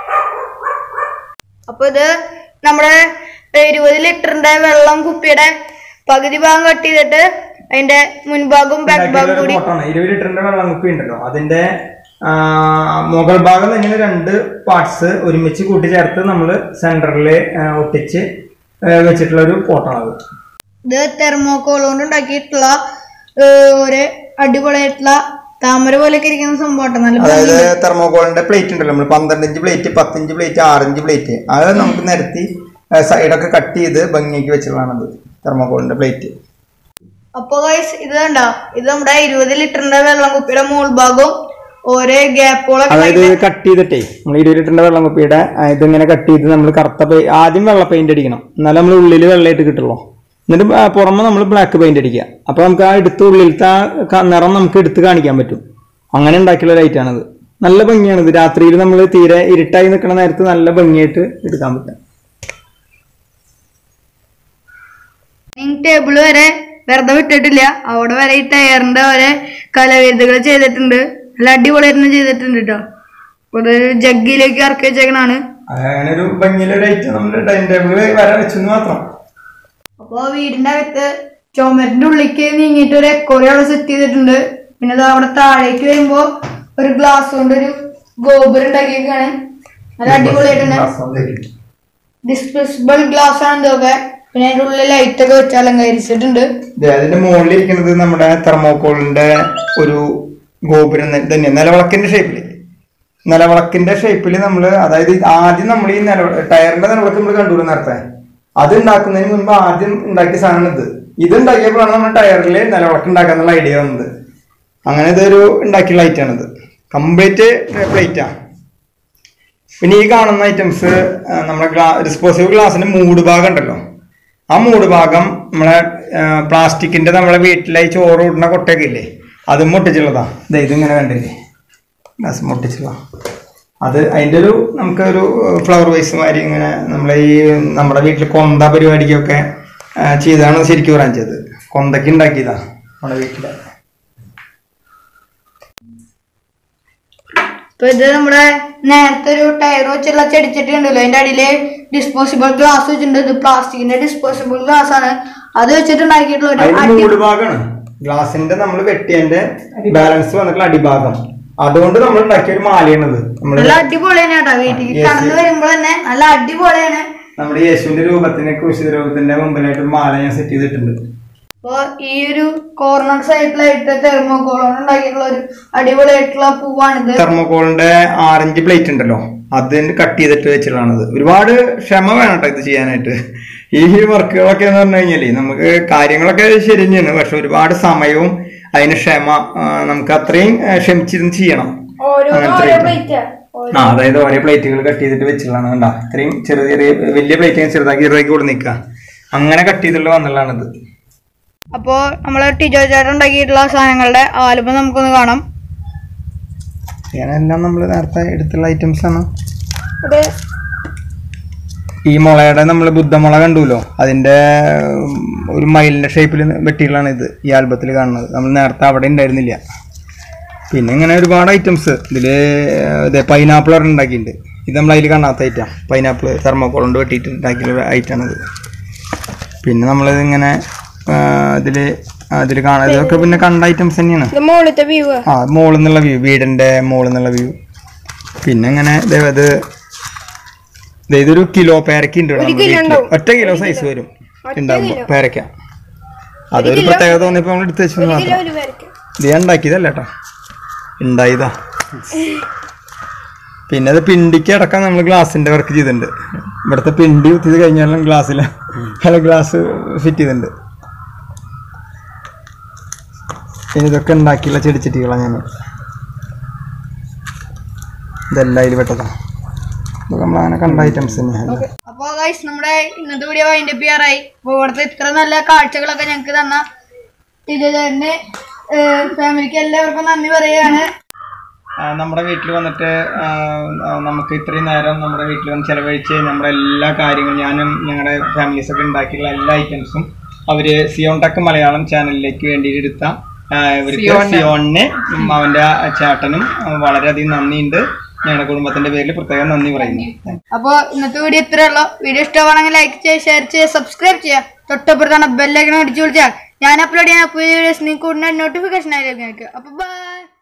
അപ്പൊ ഇത് നമ്മുടെ ഇരുപത് ലിറ്ററിന്റെ വെള്ളം കുപ്പിയുടെ പകുതി ഭാഗം കട്ട് ചെയ്തിട്ട് അതിന്റെ മുൻഭാഗവും ബാക്ക് ഭാഗം ഉണ്ടാക്കിയുള്ള ഒരു കൂടി ഫോട്ടോയാണ് ഇരുപത് ലിറ്ററിന്റെ വെള്ളം കുപ്പി ഉണ്ടല്ലോ അതിന്റെ ആ, മുകൾ ഭാഗം തന്നെ രണ്ട് പാർട്സ് ഒരുമിച്ച് കൂട്ടിച്ചേർത്ത് നമ്മൾ സെന്ററിൽ ഒട്ടിച്ച് ആ, വെച്ചിട്ടുള്ള ഒരു ഫോട്ടോ ആണ് അത് ഇത് തെർമോക്കോൾ കൊണ്ട് ഉണ്ടാക്കിയിട്ടുള്ള ഏഹ്, ഒരു അടിപൊളിയായിട്ടുള്ള താമര പോലെയൊക്കെ ഇരിക്കുന്ന സംഭവം നല്ല അതായത് തെർമോകോളിന്റെ പ്ലേറ്റ് ഉണ്ടല്ലോ നമ്മൾ പന്ത്രണ്ട് ഇഞ്ച് പ്ലേറ്റ് പത്തിഞ്ച് പ്ലേറ്റ് ആറിഞ്ച് പ്ലേറ്റ് അത് നമുക്ക് നിരത്തി സൈഡൊക്കെ കട്ട് ചെയ്ത് ഭംഗിയാക്കി വെച്ചിട്ടുള്ളതാണത് തെർമോകോളിന്റെ പ്ലേറ്റ് അപ്പൊ guys ഇത് കണ്ടോ ഇത് നമ്മുടെ ഇരുപത് ലിറ്ററിന്റെ വെള്ളം കുപ്പിയുടെ മുകൾ ഭാഗവും ഓരോ ഗ്യാപ്പുകളൊക്കെ അതായത് കട്ട് ചെയ്തിട്ടേ നമ്മൾ ഇരുപത് ലിറ്ററിന്റെ വെള്ളം കുപ്പിയുടെ ആ, ഇതിങ്ങനെ കട്ട് ചെയ്ത് നമ്മൾ കറുത്ത പെ- ആദ്യം വെള്ള പെയിന്റ് അടിക്കണം എന്നാലും നമ്മൾ ഉള്ളിൽ വെള്ളമായിട്ട് കിട്ടുള്ളൂ എന്നിട്ട് ആ പുറമെ നമ്മൾ ബ്ലാക്ക് പെയിന്റ് അടിക്കുക അപ്പൊ നമുക്ക് ആ എടുത്ത് ഉള്ളിലത്തെ ആ ക- നിറം നമുക്ക് എടുത്ത് കാണിക്കാൻ പറ്റും അങ്ങനെ ഉണ്ടാക്കിയുള്ള ലൈറ്റാണിത് നല്ല ഭംഗിയാണ് ഇത് രാത്രിയിൽ നമ്മൾ തീരെ ഇരുട്ടായി നിൽക്കുന്ന നേരത്ത് നല്ല ഭംഗിയായിട്ട് എടുക്കാൻ പറ്റും ഡൈനിങ് ടേബിൾ വരെ വെറുതെ വിട്ടിട്ടില്ല അവിടെ വരെ ഈ ടയറിന്റെ വരെ കലവിരുതുകൾ ചെയ്തിട്ടുണ്ട് നല്ല അടിപൊളിയായിരുന്നു ചെയ്തിട്ടുണ്ട് കേട്ടോ അപ്പൊ ഇത് ജഗ്ഗിലേക്ക് ഇറക്കി വെച്ചേക്കണാണ് അങ്ങനെ ഒരു ഭംഗിയുള്ള ലൈറ്റ് നമ്മുടെ ഡൈനിങ് ടേബിൾ വരെ വെച്ചെന്ന് മാത്രം അപ്പൊ വീടിന്റെ അകത്ത് ചുമരിന്റെ ഉള്ളിലേക്ക് നീങ്ങിയിട്ട് ഒരു എക്കോറി അവിടെ സെറ്റ് ചെയ്തിട്ടുണ്ട് പിന്നെ അത് അവിടെ താഴേക്ക് വരുമ്പോ ഒരു ഗ്ലാസ് കൊണ്ട് ഒരു ഗോപുരം ഉണ്ടാക്കിയേക്കാണ് നല്ല അടിപൊളിയായിട്ടുണ്ട് ഡിസ്പോസിബിൾ ഗ്ലാസ് ആണ് ഇതൊക്കെ പിന്നെ അതിന്റെ ഉള്ളിൽ ലൈറ്റ് ഒക്കെ വെച്ച് അലങ്കരിച്ചിട്ടുണ്ട് ദേ, അതിന്റെ മുകളിൽ ഇരിക്കുന്നത് നമ്മുടെ തെർമോക്കോളിന്റെ ഒരു ഗോപുരം ത- തന്നെ നിലവിളക്കിന്റെ ഷേപ്പില് നിലവിളക്കിന്റെ ഷേപ്പിൽ നമ്മൾ അതായത് ഇത് ആദ്യം നമ്മൾ ഈ നില ടയറിന്റെ നിലവിളക്ക് നമ്മൾ കണ്ടു നേരത്തെ അത് ഉണ്ടാക്കുന്നതിന് മുൻപ് ആദ്യം ഉണ്ടാക്കിയ സാധനം ഇത് ഇത് ഉണ്ടാക്കിയപ്പോഴാണ് നമ്മൾ ടയറിൽ നിലവിളക്ക് ഉണ്ടാക്കാന്നുള്ള ഐഡിയ വന്നത് അങ്ങനെ ഇതൊരു ഉണ്ടാക്കിയുള്ള ഐറ്റാണിത് കംപ്ലീറ്റ് പ്ലേറ്റാ പിന്നെ ഈ കാണുന്ന ഐറ്റംസ് നമ്മുടെ ഗ്ലാ ഡിസ്പോസിബിൾ ഗ്ലാസിന്റെ മൂട് ഭാഗം ഉണ്ടല്ലോ ആ മൂട് ഭാഗം നമ്മളെ പ്ലാസ്റ്റിക്കിന്റെ നമ്മളെ വീട്ടിലെ ഈ ചോറ് കൂട്ടുന്ന കൊട്ടയൊക്കെ ഇല്ലേ അത് മുട്ടിച്ചുള്ളതാ ദേ ഇതിങ്ങനെ കണ്ടില്ലേ ഗ്ലാസ് മുട്ടിച്ചുള്ള അത് അതിൻ്റെ ഒരു നമുക്കൊരു ഫ്ലവർ വൈസ് മാതിരി ഇങ്ങനെ നമ്മളെ ഈ നമ്മുടെ വീട്ടിൽ കൊന്ത പരിപാടിക്കൊക്കെ ആ, ചെയ്തതാണ് ശരിക്കും പറയാൻ ചെയ്തത് കൊന്തയ്ക്ക് ഉണ്ടാക്കിയതാ നമ്മുടെ വീട്ടിലെ ഇപ്പൊ ഇത് നമ്മുടെ നേരത്തെ ഒരു ടയർ വെച്ചുള്ള ചെടിച്ചട്ടി ഉണ്ടല്ലോ അതിന്റെ അടിയില് ഡിസ്പോസിബിൾ ഗ്ലാസ് വെച്ചിട്ടുണ്ട് ഇത് പ്ലാസ്റ്റിക്കിന്റെ ഡിസ്പോസിബിൾ ഗ്ലാസ് ആണ് അത് വെച്ചിട്ട് ഉണ്ടാക്കിയിട്ടുള്ള ഒരു അതിന്റെ അടി മൂട് ഭാഗമാണ് ഗ്ലാസിന്റെ നമ്മൾ വെട്ടിയതിന്റെ ബാലൻസ് വന്നിട്ടുള്ള അടിഭാഗം അതുകൊണ്ട് നമ്മൾ ഉണ്ടാക്കിയ ഒരു മാലയാണിത് നമ്മള് നല്ല അടിപൊളിയാണ് കേട്ടോ വീട്ടിൽ Yes. കടന്നു വരുമ്പോൾ തന്നെ നല്ല അടിപൊളിയാണ് നമ്മുടെ യേശുവിന്റെ രൂപത്തിന് കൃഷി രൂപത്തിന്റെ മുമ്പിലായിട്ട് ഒരു മാല ഞാൻ സെറ്റ് ചെയ്തിട്ടുണ്ട് അപ്പൊ ഈ ഒരു കോർണർ സൈഡിലായിട്ട് തെർമോകോൾ കൊണ്ട് ഉണ്ടാക്കിയിട്ടുള്ള ഒരു അടിപൊളിയായിട്ടുള്ള പൂവാണിത് തെർമോകോളിന്റെ ആറഞ്ച് പ്ലേറ്റ് ഉണ്ടല്ലോ അതിന് കട്ട് ചെയ്തിട്ട് വെച്ചിട്ടുള്ളതാണിത് ഒരുപാട് ക്ഷമ വേണം കേട്ടോ ഇത് ചെയ്യാനായിട്ട് ഈ വർക്കുകളൊക്കെ എന്ന് പറഞ്ഞു കഴിഞ്ഞാല് നമുക്ക് കാര്യങ്ങളൊക്കെ ശരി തന്നെയാണ് പക്ഷെ ഒരുപാട് സമയവും അതിന് ക്ഷമ ആ, നമുക്ക് അത്രയും ആ, ക്ഷമിച്ചിരുന്ന് ചെയ്യണം ഓരോന്നും അങ്ങനത്തെ ഓരോ item. പ്ലേറ്റാ ആ അതായത് ഓരോ പ്ലേറ്റുകൾ കട്ട് ചെയ്തിട്ട് വെച്ചിട്ടുള്ളതാണ് കണ്ടാ ഇത്രയും ചെറിയ ചെറിയ വലിയ പ്ലേറ്റ് ചെറുതാക്കി ചെറുതാക്കി കൂടെ നിൽക്കുക അങ്ങനെ കട്ട് ചെയ്തിട്ടുള്ള വന്നുള്ളതാണിത് അപ്പോ നമ്മളെ ടിജോ ചേട്ടൻ ഉണ്ടാക്കിയിട്ടുള്ള സാധനങ്ങളുടെ ആൽബം നമുക്കൊന്ന് കാണാം ഞാനെല്ലാം നമ്മൾ നേരത്തെ എടുത്തുള്ള ഐറ്റംസ് ആണ് ഇവിടെ ഈ മുളയുടെ നമ്മൾ ബുദ്ധമുള കണ്ടുല്ലോ അതിന്റെ ഉം, ഒരു മയിലിന്റെ ഷേപ്പിൽ വെട്ടികളാണ് ഇത് ഈ ആൽബത്തിൽ കാണുന്നത് നമ്മൾ നേരത്തെ അവിടെ ഉണ്ടായിരുന്നില്ല പിന്നെ ഇങ്ങനെ ഒരുപാട് ഐറ്റംസ് ഇതില് ഇതേ പൈനാപ്പിൾ ഒരെണ്ണം ഉണ്ടാക്കിയിട്ടുണ്ട് ഇത് നമ്മൾ അതിൽ കാണാത്ത ഐറ്റം പൈനാപ്പിൾ തെർമോക്കോൾ കൊണ്ട് വെട്ടിയിട്ട് ഉണ്ടാക്കിയ ഐറ്റാണിത് പിന്നെ നമ്മളിത് ഇങ്ങനെ ആ, ഇതില് അതിൽ കാണാൻ ഇതൊക്കെ പിന്നെ കണ്ട ഐറ്റംസ് തന്നെയാണ് ഇത് മുകളിലത്തെ വ്യൂ ആ മോളിൽ നിന്നുള്ള വ്യൂ വീടിന്റെ മോളിൽ നിന്നുള്ള വ്യൂ പിന്നെ ഇങ്ങനെ ദേ ഇത് ദേ ഇതൊരു കിലോ പേരക്ക ഉണ്ട് ഇവിടെ നമ്മുടെ വീട്ടില്. ഒറ്റ കിലോ സൈസ് വരും ഉണ്ടാകുമ്പോ പേരക്ക അതൊരു പ്രത്യേകത തോന്നിയപ്പോ നമ്മൾ എടുത്ത് വെച്ചു മാത്രം ഒരു പേർക്ക് ഇത് ഞാൻ ഉണ്ടാക്കിയതല്ല കേട്ടോ ഉണ്ടായതാ പിന്നെ അത് പിണ്ടിക്ക് അടക്കം നമ്മൾ ഗ്ലാസിന്റെ വർക്ക് ചെയ്തിട്ടുണ്ട് ഇവിടുത്തെ പിണ്ടി കുത്തിയത് കഴിഞ്ഞാലും ഗ്ലാസ്സിൽ അല്ല ഗ്ലാസ് ഫിറ്റ് ചെയ്തിട്ടുണ്ട് പിന്നെ ഇതൊക്കെ ഉണ്ടാക്കിയുള്ള ചെടിച്ചട്ടികളാണ് ഞാൻ ഇതെല്ലാം അതിൽ പെട്ടതാ ഇതൊക്കെ നമ്മളങ്ങനെ കണ്ട ഐറ്റംസ് തന്നെയാണ് അപ്പൊ ഗൈസ് നമ്മുടെ ഇന്നത്തെ വീഡിയോ വൈൻഡ് അപ്പ് ചെയ്യാറായി അപ്പൊ ഇവിടുത്തെ ഇത്ര നല്ല കാഴ്ചകളൊക്കെ ഞങ്ങൾക്ക് തന്ന ടിജോ ചേട്ടന് ഫാമിലിക്ക് എല്ലാവർക്കും നന്ദി പറയുകയാണ് ആ, നമ്മുടെ വീട്ടിൽ വന്നിട്ട് ആ, ആ, നമുക്ക് ഇത്രയും നേരം നമ്മുടെ വീട്ടിൽ വന്ന് ചെലവഴിച്ച് നമ്മുടെ എല്ലാ കാര്യങ്ങളും ഞാനും ഞങ്ങളുടെ ഫാമിലീസ് ഒക്കെ ഉണ്ടാക്കിയുള്ള എല്ലാ ഐറ്റംസും അവര് സിയോൺ ടെക് മലയാളം ചാനലിലേക്ക് വേണ്ടി എടുത്ത ആ, ഇവർക്ക് സിയോണിന് ഉം, അവന്റെ ചേട്ടനും ആ, വളരെയധികം നന്ദിയുണ്ട് ഞങ്ങളുടെ കുടുംബത്തിന്റെ പേരിൽ പ്രത്യേകം നന്ദി പറയുന്നു അപ്പൊ ഇന്നത്തെ വീഡിയോ ഇത്രേ ഉള്ളൂ വീഡിയോ ഇഷ്ടമാണെങ്കിൽ ലൈക്ക് ചെയ്യുക ഷെയർ ചെയ്യുക സബ്സ്ക്രൈബ് ചെയ്യുക തൊട്ടപ്പുറത്താണ് ബെല്ലൈക്കൺ അടിച്ചു വിളിച്ചാൽ ഞാൻ അപ്ലോഡ് ചെയ്യാൻ പുതിയ വീഡിയോസ് നിങ്ങൾക്ക് ഉടനെ നോട്ടിഫിക്കേഷൻ ആയിരിക്കും നിങ്ങൾക്ക് അപ്പൊ ബൈ